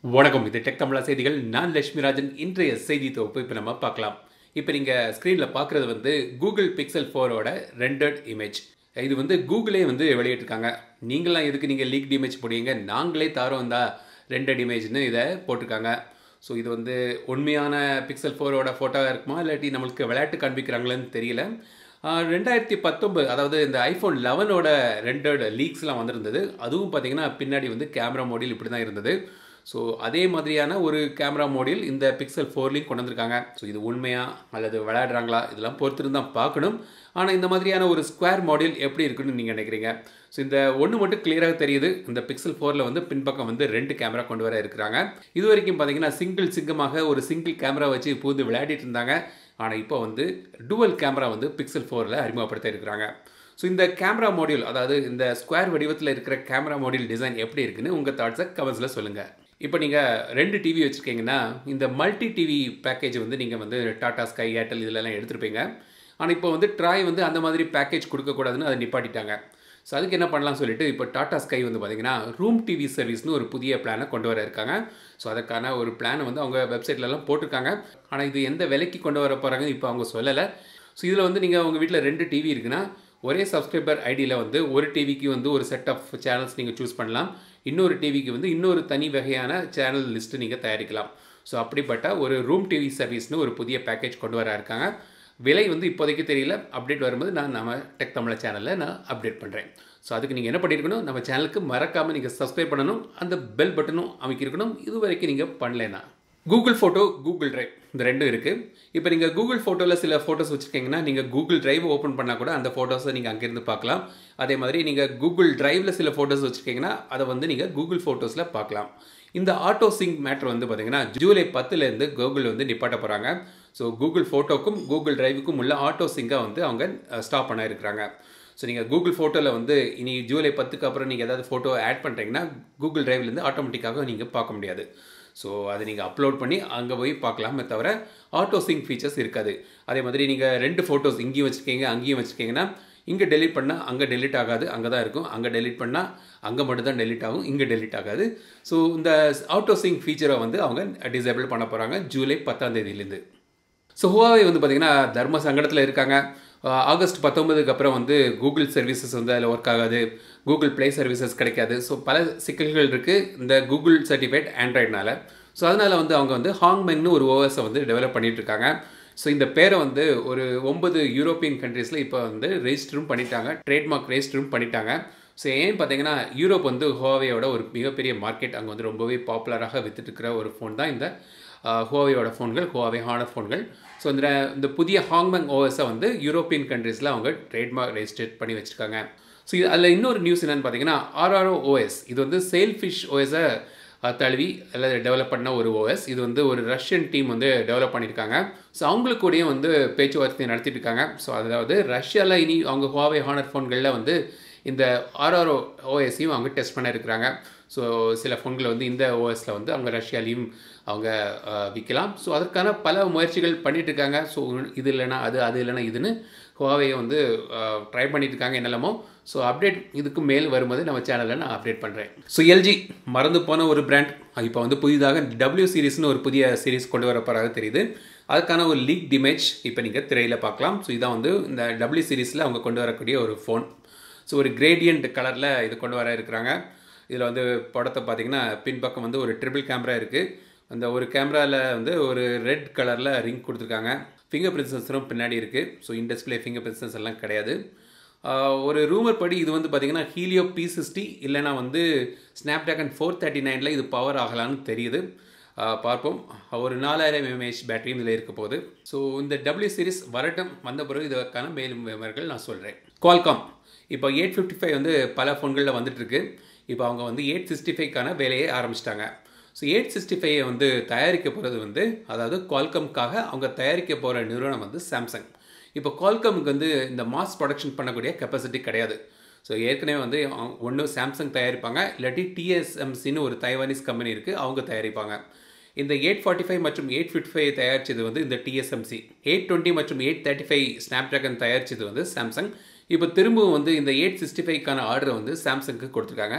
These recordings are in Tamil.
வணக்கம் இது டெக் தமிழா செய்திகள் நான் லட்சுமிராஜன் இன்றைய செய்தி தொகுப்பு இப்போ நம்ம பார்க்கலாம் இப்போ நீங்கள் ஸ்க்ரீனில் பார்க்குறது வந்து கூகுள் பிக்சல் ஃபோரோட ரெண்டட் இமேஜ் இது வந்து கூகுளே வந்து வெளியிட்டிருக்காங்க நீங்களாம் எதுக்கு நீங்கள் லீக்ட் இமேஜ் போடுவீங்க நாங்களே தாரோம் தான் ரெண்டட் இமேஜ்னு இதை போட்டிருக்காங்க ஸோ இது வந்து உண்மையான பிக்சல் ஃபோரோட ஃபோட்டோவாக இருக்குமா இல்லாட்டி நம்மளுக்கு விளையாட்டு காண்பிக்கிறாங்களேன்னு தெரியல ஆஹ் ரெண்டாயிரத்தி பத்தொம்பது அதாவது இந்த ஐஃபோன் லெவனோட ரெண்டட் லீக்ஸ்லாம் வந்திருந்தது அதுவும் பார்த்தீங்கன்னா பின்னாடி வந்து கேமரா மாடியில் இப்படி தான் இருந்தது ஸோ அதே மாதிரியான ஒரு கேமரா மாடியில் இந்த பிக்சல் ஃபோர்லையும் கொண்டு வந்திருக்காங்க ஸோ இது உண்மையா அல்லது விளையாடுறாங்களா இதெல்லாம் பொறுத்திருந்து தான் பார்க்கணும் ஆனால் இந்த மாதிரியான ஒரு ஸ்கொயர் மாடில் எப்படி இருக்குன்னு நீங்கள் நினைக்கிறீங்க ஸோ இந்த ஒன்று மட்டும் கிளியராக தெரியுது இந்த பிக்சல் ஃபோரில் வந்து பின்பக்கம் வந்து ரெண்டு கேமரா கொண்டு வர இருக்கிறாங்க இது வரைக்கும் பார்த்தீங்கன்னா சிங்கிள் சிங்கமாக ஒரு சிங்கிள் கேமரா வச்சு பூந்து விளையாடிட்டு இருந்தாங்க ஆனால் இப்போ வந்து டுவல் கேமரா வந்து பிக்சல் ஃபோரில் அறிமுகப்படுத்த இருக்கிறாங்க ஸோ இந்த கேமரா மாடியூல் அதாவது இந்த ஸ்கொயர் வடிவத்தில் இருக்கிற கேமரா மாடியூல் டிசைன் எப்படி இருக்குன்னு உங்கள் தாட்ஸை கமெண்ட்ஸில் சொல்லுங்கள் இப்போ நீங்கள் ரெண்டு டிவி வச்சுருக்கீங்கன்னா இந்த மல்டி டிவி பேக்கேஜ் வந்து நீங்கள் வந்து டாடா ஸ்கை ஏர்டெல் இதிலெல்லாம் எடுத்துருப்பீங்க ஆனால் இப்போ வந்து ட்ராய் வந்து அந்த மாதிரி பேக்கேஜ் கொடுக்கக்கூடாதுன்னு அதை நிப்பாட்டிட்டாங்க ஸோ அதுக்கு என்ன பண்ணலாம் சொல்லிட்டு இப்போ டாடா ஸ்கை வந்து பார்த்தீங்கன்னா ரூம் டிவி சர்வீஸ்னு ஒரு புதிய பிளானை கொண்டு வர இருக்காங்க ஸோ அதுக்கான ஒரு பிளானை வந்து அவங்க வெப்சைட்லலாம் போட்டிருக்காங்க ஆனால் இது எந்த விலைக்கு கொண்டு வர போகிறாங்க இப்போ அவங்க சொல்லலை ஸோ இதில் வந்து நீங்கள் உங்கள் வீட்டில் ரெண்டு டிவி இருக்குன்னா ஒரே சப்ஸ்கிரைபர் ஐடியில் வந்து ஒரு டிவிக்கு வந்து ஒரு செட் ஆஃப் சேனல்ஸ் நீங்கள் சூஸ் பண்ணலாம் இன்னொரு டிவிக்கு வந்து இன்னொரு தனி வகையான சேனல் லிஸ்ட்டு நீங்கள் தயாரிக்கலாம் ஸோ அப்படிப்பட்ட ஒரு ரூம் டிவி சர்வீஸ்னு ஒரு புதிய பேக்கேஜ் கொண்டு வர இருக்காங்க விலை வந்து இப்போதைக்கு தெரியல அப்டேட் வரும்போது நான் நம்ம டெக் தமிழ சேனலில் நான் அப்டேட் பண்ணுறேன் ஸோ அதுக்கு நீங்கள் என்ன பண்ணியிருக்கணும் நம்ம சேனலுக்கு மறக்காமல் நீங்கள் சப்ஸ்கிரைப் பண்ணணும் அந்த பெல் பட்டனும் அமைக்கிருக்கணும் இது வரைக்கும் நீங்கள் பண்ணலைன்னா கூகுள் ஃபோட்டோ கூகுள் ட்ரைவ் இந்த ரெண்டும் இருக்குது இப்போ நீங்கள் கூகுள் ஃபோட்டோவில் சில ஃபோட்டோஸ் வச்சுருக்கீங்கன்னா நீங்கள் கூகுள் டிரைவ் ஓப்பன் பண்ணால் கூட அந்த ஃபோட்டோஸை நீங்கள் அங்கேருந்து பார்க்கலாம் அதே மாதிரி நீங்கள் கூகுள் டிரைவில் சில ஃபோட்டோஸ் வச்சுருக்கீங்கன்னா அதை வந்து நீங்கள் கூகுள் ஃபோட்டோஸில் பார்க்கலாம் இந்த ஆட்டோ சிங்க் மேட்ரு வந்து பார்த்தீங்கன்னா ஜூலை பத்துலேருந்து கூகுள் வந்து நிப்பாட்ட போகிறாங்க ஸோ கூகுள் ஃபோட்டோக்கும் கூகுள் டிரைவுக்கும் உள்ள ஆட்டோ சிங்கை வந்து அவங்க ஸ்டாப் பண்ண இருக்கிறாங்க ஸோ நீங்கள் கூகுள் ஃபோட்டோவில் வந்து இனி ஜூலை பத்துக்கு அப்புறம் நீங்கள் ஏதாவது ஃபோட்டோ ஆட் பண்ணுறீங்கன்னா கூகுள் டிரைவ்லேருந்து ஆட்டோமேட்டிக்காக நீங்கள் பார்க்க முடியாது ஸோ அதை நீங்கள் அப்லோட் பண்ணி அங்கே போய் பார்க்கலாமே தவிர ஆட்டோ சிங்க் ஃபீச்சர்ஸ் இருக்காது அதே மாதிரி நீங்கள் ரெண்டு ஃபோட்டோஸ் இங்கேயும் வச்சுருக்கீங்க அங்கேயும் வச்சுருக்கீங்கன்னா இங்கே டெலிட் பண்ணால் அங்கே டெலிட் ஆகாது அங்கே தான் இருக்கும் அங்கே டெலிட் பண்ணால் அங்கே மட்டும் தான் டெலிட் ஆகும் இங்கே டெலிட் ஆகாது ஸோ இந்த ஆட்டோ சிங்க் ஃபீச்சரை வந்து அவங்க டிசேபிள் பண்ண போகிறாங்க ஜூலை பத்தாம் தேதியிலேருந்து ஸோ ஹுவாவே வந்து பார்த்திங்கன்னா தர்ம சங்கடத்தில் இருக்காங்க ஆகஸ்ட் பத்தொன்பதுக்கு அப்புறம் வந்து கூகுள் சர்வீசஸ் வந்து அதில் ஒர்க் ஆகாது கூகுள் ப்ளே சர்வீசஸ் கிடைக்காது ஸோ பல சிக்கல்கள் இருக்குது இந்த கூகுள் சர்டிஃபைட் ஆண்ட்ராய்ட்னால ஸோ அதனால் வந்து அவங்க வந்து ஹாங்மெங்னு ஒரு ஓஎஸை வந்து டெவலப் பண்ணிகிட்டு இருக்காங்க ஸோ இந்த பேரை வந்து ஒரு ஒன்பது யூரோப்பியன் கண்ட்ரீஸில் இப்போ வந்து ரெஜிஸ்டரும் பண்ணிட்டாங்க ட்ரேட்மார்க் ரெஜிஸ்டரும் பண்ணிட்டாங்க ஸோ ஏன் பார்த்தீங்கன்னா யூரோப் வந்து ஹோவேயோட ஒரு மிகப்பெரிய மார்க்கெட் அங்கே வந்து ரொம்பவே பாப்புலராக வித்துட்டு இருக்கிற ஒரு ஃபோன் தான் இந்த ஹோவேயோட ஃபோன்கள் ஹோவே ஹானர் ஃபோன்கள் ஸோ இந்த இந்த புதிய ஹாங்மெங் ஓஎஸை வந்து யூரோப்பியன் கண்ட்ரீஸில் அவங்க ட்ரேட்மார்க் ரெஜிஸ்டர் பண்ணி வச்சுருக்காங்க ஸோ இது அதில் இன்னொரு நியூஸ் என்னென்னு பார்த்தீங்கன்னா ஆர்ஆர்ஓ ஓஎஸ் இது வந்து சேல்ஃபிஷ் ஓஎஸை தழுவி அல்லது டெவலப் பண்ண ஒரு ஓஎஸ் இது வந்து ஒரு ரஷ்யன் டீம் வந்து டெவலப் பண்ணியிருக்காங்க ஸோ அவங்களுக்கு கூடயும் வந்து பேச்சுவார்த்தை நடத்திட்டு இருக்காங்க ஸோ அதாவது ரஷ்யாவில் இனி அவங்க ஹுவாவே ஹானர் ஃபோன்களில் வந்து இந்த ஆர்ஆர்ஓ ஓஎஸையும் அவங்க டெஸ்ட் பண்ண இருக்கிறாங்க ஸோ சில ஃபோன்களை வந்து இந்த ஓஎஸில் வந்து அவங்க ரஷ்யாலையும் அவங்க விற்கலாம் ஸோ அதற்கான பல முயற்சிகள் பண்ணிட்டு இருக்காங்க ஸோ இது இல்லைனா அது அது இல்லைனா இதுன்னு ஹுவாவையை வந்து ட்ரை பண்ணிட்டு இருக்காங்க என்னெல்லாமோ ஸோ அப்டேட் இதுக்கு மேல் வரும்போது நம்ம சேனலில் நான் அப்டேட் பண்ணுறேன் ஸோ எல்ஜி மறந்து போன ஒரு பிராண்ட் இப்போ வந்து புதிதாக டபிள்யூ சீரீஸ்னு ஒரு புதிய சீரீஸ் கொண்டு வர போகிறாங்க தெரியுது அதுக்கான ஒரு லீக் இமேஜ் இப்போ நீங்கள் திரையில் பார்க்கலாம் ஸோ இதான் வந்து இந்த டபிள்யூ சீரீஸில் அவங்க கொண்டு வரக்கூடிய ஒரு ஃபோன் ஸோ ஒரு கிரேடியன்ட் கலரில் இது கொண்டு வர இருக்கிறாங்க இதில் வந்து படத்தை பார்த்தீங்கன்னா பின்பக்கம் வந்து ஒரு ட்ரிபிள் கேமரா இருக்குது அந்த ஒரு கேமராவில் வந்து ஒரு ரெட் கலரில் ரிங் கொடுத்துருக்காங்க ஃபிங்கர் பிரிண்ட் சென்சரும் பின்னாடி இருக்குது so in display finger print sensor எல்லாம் கிடையாது ஒரு ரூமர் படி இது வந்து பார்த்திங்கன்னா ஹீலியோ பி சிக்ஸ்டி இல்லைனா வந்து ஸ்னாப் ட்ராகன் ஃபோர் தேர்ட்டி நைனில் இது பவர் ஆகலான்னு தெரியுது பார்ப்போம் ஒரு நாலாயிரம் எம்ஏஹெச் பேட்டரியும் இதில் இருக்க போகுது ஸோ இந்த டபிள்யூ சீரிஸ் வரட்டும் வந்த பிறகு இதற்கான மேலும் விவரங்கள் நான் சொல்கிறேன் குவால்காம் இப்போ எயிட் ஃபிஃப்டி ஃபைவ் வந்து பல ஃபோன்களில் வந்துட்டுருக்கு இப்போ அவங்க வந்து எயிட் சிக்ஸ்டி ஃபைவ்க்கான வேலையை ஆரம்பிச்சிட்டாங்க ஸோ எயிட் சிக்ஸ்டி ஃபைவை வந்து தயாரிக்க போகிறது வந்து அதாவது குவால்கம்காக அவங்க தயாரிக்க போகிற நிறுவனம் வந்து சாம்சங் இப்போ குவால்கம்க்கு வந்து இந்த மாஸ் ப்ரொடக்ஷன் பண்ணக்கூடிய கெப்பாசிட்டி கிடையாது ஸோ ஏற்கனவே வந்து ஒன்று சாம்சங் தயாரிப்பாங்க இல்லாட்டி டிஎஸ்எம்சின்னு ஒரு தைவானிஸ் கம்பெனி இருக்குது அவங்க தயாரிப்பாங்க இந்த எயிட் ஃபார்ட்டி ஃபைவ் மற்றும் எயிட் ஃபிஃப்டி ஃபைவ் தயாரிச்சது வந்து இந்த டிஎஸ்எம்சி எயிட் டுவெண்ட்டி மற்றும் eight thirty five Snapdragon தயாரிச்சது வந்து சாம்சங் இப்போ திரும்பவும் வந்து இந்த எயிட் சிக்ஸ்டி ஃபைவ்க்கான ஆர்டரை வந்து சாம்சங்க்கு கொடுத்துருக்காங்க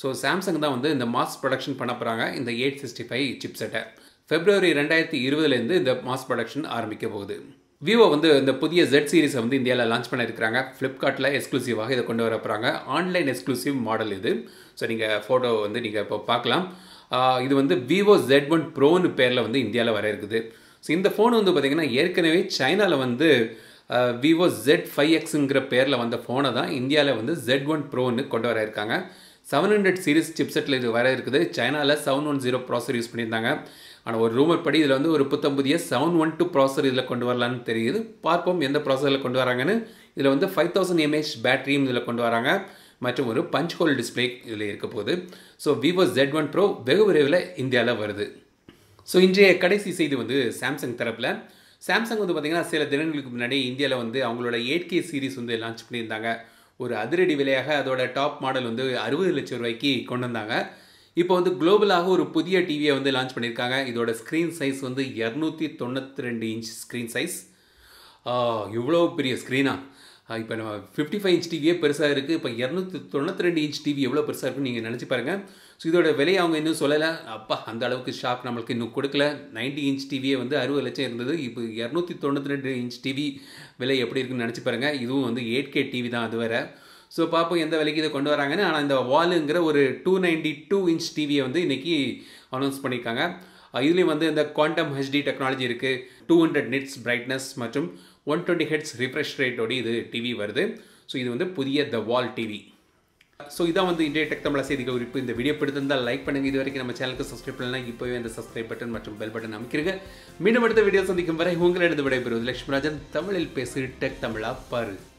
ஸோ சாம்சங் தான் வந்து இந்த மாஸ் ப்ரொடக்ஷன் பண்ண போகிறாங்க இந்த எயிட் சிக்ஸ்டி ஃபைவ் சிப் செட்டை ஃபெப்ரவரி ரெண்டாயிரத்தி இருபதுலேருந்து இந்த மாஸ் ப்ரொடக்ஷன் ஆரம்பிக்க போகுது விவோ வந்து இந்த புதிய ஜெட் சீரிஸை வந்து இந்தியாவில் லான்ச் பண்ணியிருக்கிறாங்க ஃப்ளிப்கார்ட்டில் எக்ஸ்க்ளூசிவாக இதை கொண்டு வர போகிறாங்க ஆன்லைன் எக்ஸ்க்ளூசிவ் மாடல் இது ஸோ நீங்கள் ஃபோட்டோ வந்து நீங்கள் இப்போ பார்க்கலாம் இது வந்து விவோ ஜெட் ஒன் ப்ரோன்னு பேரில் வந்து இந்தியாவில் வர இருக்குது ஸோ இந்த ஃபோன் வந்து பார்த்திங்கன்னா ஏற்கனவே சைனாவில் வந்து விவோ ஜெட் ஃபைவ் எக்ஸுங்கிற பேரில் வந்த ஃபோனை தான் இந்தியாவில் வந்து ஜெட் ஒன் ப்ரோன்னு கொண்டு வர இருக்காங்க செவன் ஹண்ட்ரட் சீரிஸ் சிப்செட்டில் இது வர இருக்குது சைனாவில் seven one zero processor use பண்ணியிருந்தாங்க ஆனால் ஒரு ரூமர் படி இதில் வந்து ஒரு புத்தம்புதிய செவன் ஒன் டூ ப்ராசர் இதில் கொண்டு வரலான்னு தெரியுது பார்ப்போம் எந்த ப்ராசரில் கொண்டு வராங்கன்னு இதில் வந்து ஃபைவ் தௌசண்ட் எம்ஏஹெச் பேட்டரியும் இதில் கொண்டு வராங்க மற்றும் ஒரு பஞ்ச் ஹோல் டிஸ்பிளே இதில் இருக்க போகுது so Vivo Z one Pro வெகு விரைவில் இந்தியாவில் வருது ஸோ இன்றைய கடைசி செய்தி வந்து சாம்சங் தரப்பில் சாம்சங் வந்து பார்த்திங்கன்னா சில தினங்களுக்கு முன்னாடி இந்தியாவில் வந்து அவங்களோட எயிட் கே சீரிஸ் வந்து லான்ச் பண்ணியிருந்தாங்க ஒரு அதிரடி விலையாக அதோட டாப் மாடல் வந்து அறுபது லட்சம் ரூபாய்க்கு கொண்டு வந்தாங்க இப்போ வந்து குளோபலாக ஒரு புதிய டிவியை வந்து லான்ச் பண்ணியிருக்காங்க இதோட ஸ்க்ரீன் சைஸ் வந்து இரநூத்தி தொண்ணூற்றி ரெண்டு இன்ச் ஸ்க்ரீன் சைஸ் இவ்வளோ பெரிய ஸ்க்ரீனா இப்போ நம்ம ஃபிஃப்டி ஃபைவ் இன்ச் டிவியே பெருசாக இருக்குது இப்போ இரநூத்தி தொண்ணூற்றி ரெண்டு இன்ச் டிவி எவ்வளோ பெருசாக இருக்குன்னு நீங்கள் நினச்சி பாருங்கள் ஸோ இதோட விலையை அவங்க இன்னும் சொல்லலை அப்பா அந்த அளவுக்கு ஷாக் நம்மளுக்கு இன்னும் கொடுக்கல நைன்டி இன்ச் டிவியே வந்து அறுபது லட்சம் இருந்தது இப்போ இரநூத்தி தொண்ணூற்றி ரெண்டு இன்ச் டிவி விலை எப்படி இருக்குன்னு நினச்சி பாருங்கள் இதுவும் வந்து எயிட் கே டிவி தான் அது வேறு ஸோ பார்ப்போம் எந்த விலைக்கு இதை கொண்டு வராங்கன்னு ஆனால் இந்த வாலுங்கிற ஒரு டூ நைன்டி டூ இன்ச் டிவியை வந்து இன்றைக்கி அனௌன்ஸ் பண்ணியிருக்காங்க இதுலேயும் வந்து இந்த குவாண்டம் ஹெச்டி டெக்னாலஜி இருக்குது டூ ஹண்ட்ரட் நிட்ஸ் பிரைட்னஸ் மற்றும் ஒன் டுவெண்ட்டி ஹெட்ஸ் ரிஃப்ரெஷ் ரேட்டோடு இது டிவி வருது ஸோ இது வந்து புதிய த வால் டிவி ஸோ இதான் வந்து இன்றைய டெக் தமிழ் செய்திகள் குறிப்பு இந்த வீடியோ பிடித்திருந்தால் லைக் பண்ணுங்கள் இது வரைக்கும் நம்ம சேனலுக்கு சப்ஸ்கிரைப் பண்ணலாம் இப்போவே அந்த சப்ஸ்கிரைப் பட்டன் மற்றும் பெல் பட்டன் அமைக்கிறீங்க மீண்டும் அடுத்த வீடியோ சந்திக்கும் வரை உங்களிடம் விடைபெறுவது லட்சுமராஜன் தமிழில் பேசு டெக் தமிழா பாரு